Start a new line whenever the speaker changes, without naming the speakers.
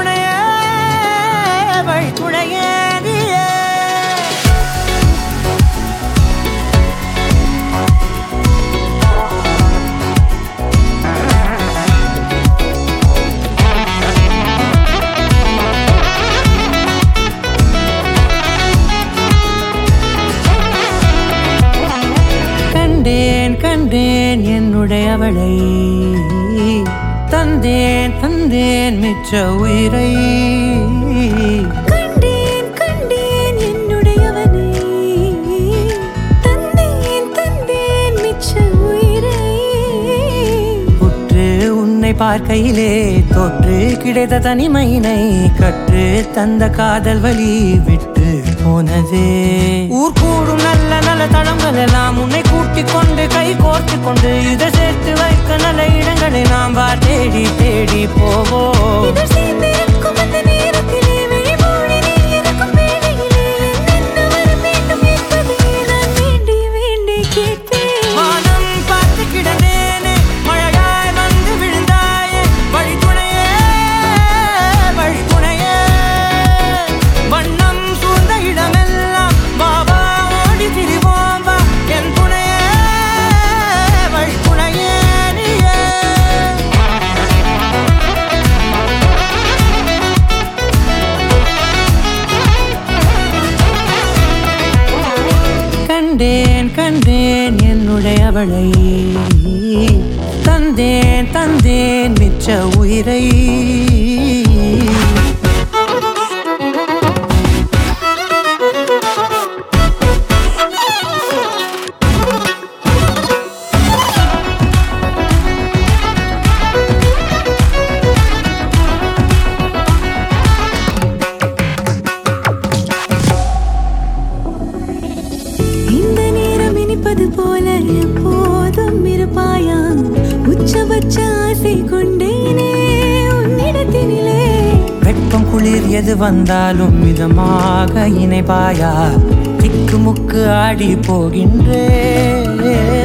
துணையே வழி துணையே நீயே கண்டேன் கண்டேன் என்னுடைய அவளை தந்தேன் தந்தேன் மிச்ச உயிரை
கண்டேன் கண்டேன் என்னுடையவனை தந்தேன் தந்தேன் மிச்ச உயிரை
உற்று உன்னை பார்க்கையிலே தொற்று கிடைத்த தனிமையினை கற்று தந்த காதல் வழி விட்டு போனதே ஊர் கூடும் நல்ல நல்ல தளங்கள் எல்லாம் உன்னை கூட்டிக் கொண்டு கை கோர்த்து கொண்டு இதை சேர்த்து வைக்க நல்ல இடங்களை நாம் வா தேடி தேடி போவோம்
இதழ் சேர்ந்திருக்கும் அந்த நேரத்திலே விழிமூடி நீ இருக்கும் வேளையிலே என்னென்ன வர வேண்டும் என்பதை நான் வேண்டி வேண்டி கேட்பேன்
வானம் பார்த்து கிடந்தேனே மழையாய் வந்து விழுந்தாயே வழி துணையே வழி துணையே வண்ணம் சூழ்ந்த இடமெல்லாம் பாபா ஓடி திரிவோம் வா என் துணையே வழி துணையே நீயே கண்டேன் கண்டேன் என்னுடைய அவளை தந்தேன் தந்தேன் மிச்ச உயிரை
இந்த நேரம் இனிப்பது போல எப்போதும் இருப்பாயா உச்சபட்ச ஆசை கொண்டேனே உன்னிடத்தினிலே
வெப்பம் குளிர் எது வந்தாலும் மிதமாக இணைப்பாயா திக்கு முக்கு ஆடி போகின்றே